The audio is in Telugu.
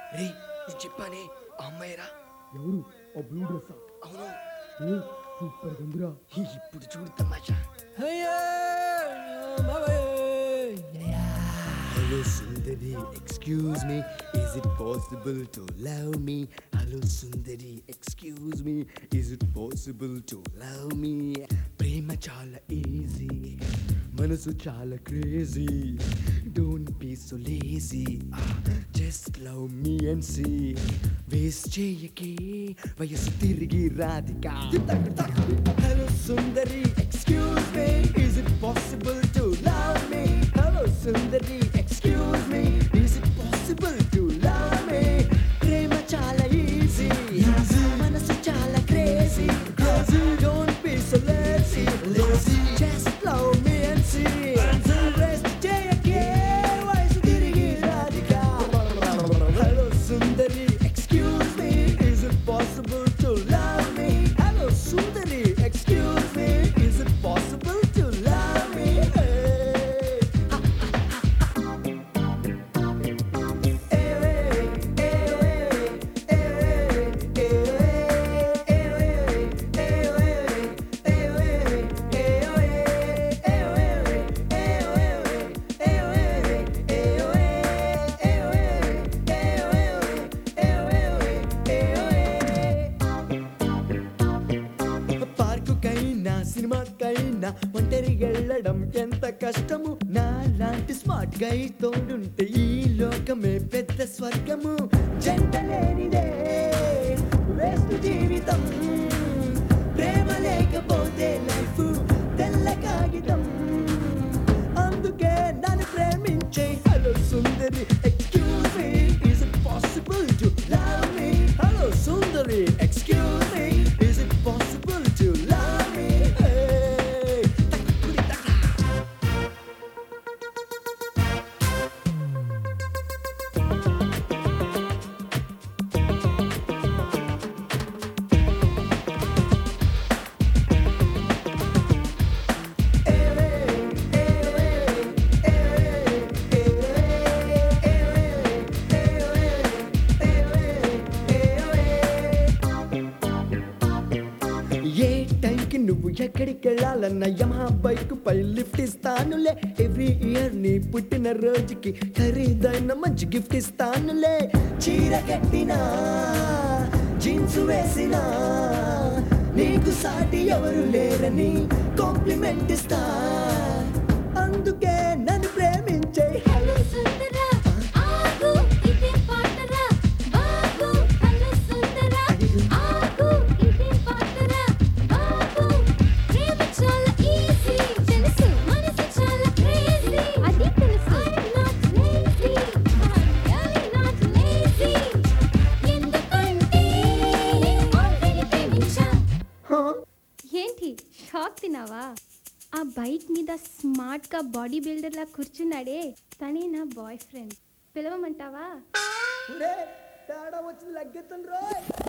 రే నేను చెప్పానే ఆ అమ్మాయిరా ఎవరు ఆ బ్లూ డ్రెస్ అవును ఏ సూపర్ ఉందిరా ఇప్పుడు చూడు తమాషా Hello, Sundari. Excuse me. Is it possible to love me? Hello, Sundari. Excuse me. Is it possible to love me? ప్రేమ చాలా ఈజీ మనసు చాలా crazy don't be so lazy just love me and see waste చేయకే వయసు తిరిగి రాధిక హలో సుందరి excuse me is it possible to love me hello సుందరి excuse me is it possible to love me ప్రేమ చాలా ఈజీ మనసు చాలా crazy don't be so lazy lazy just love me and see rest చేయకే వయసు తిరిగి రాధిక హలో సుందరి excuse me is it possible to love me hello సుందరి excuse me is it possible to love me పార్కుకైనా సినిమాకైనా ఒంటరి వెళ్ళడం ఎంత కష్టము నా లాంటి స్మార్ట్ గై తోడుంటే ఈ లోకమే పెద్ద స్వర్గము జంట లేనిదే వేస్ట్ జీవితం ప్రేమ లేకపోతే లైఫ్ తెల్ల కాగితం అందుకే నన్ను ప్రేమించే హలో సుందరి excuse me is it possible to love me hello సుందరి excuse me is it possible to love me ఏ టైంకి నువ్వు ఎక్కడికి వెళ్ళాలన్న యమహా బైక్ పై లిఫ్ట్ ఇస్తానులే ఎవ్రీ ఇయర్ నీ పుట్టిన రోజుకి ఖరీదైన మంచి గిఫ్ట్ ఇస్తానులే చీర కట్టినా జీన్స్ వేసినా నీకు సాటి ఎవరు లేరని కాంప్లిమెంట్ ఇస్తా అందుకే నన్ను ప్రేమించే హలో సుందరా ఆగు ఇది పాటరా బాబు హలో సుందరా ఆగు ఇది పాటరా బాబు ప్రేమ చాలా ఈజీ తెలుసు మనసు చాలా క్రేజీ అది తెలుసు I not lazy really not lazy ఎందుకంటే ఆల్రెడీ ప్రేమించా ఏంటి షాక్ తినావా ఆ బైక్ మీద స్మార్ట్ గా బాడీ బిల్డర్ లా కూర్చున్నాడే తనే నా బాయ్ ఫ్రెండ్ పిలవమంటావా తేడా వచ్చింది లగ్గెత్తండి రోయ్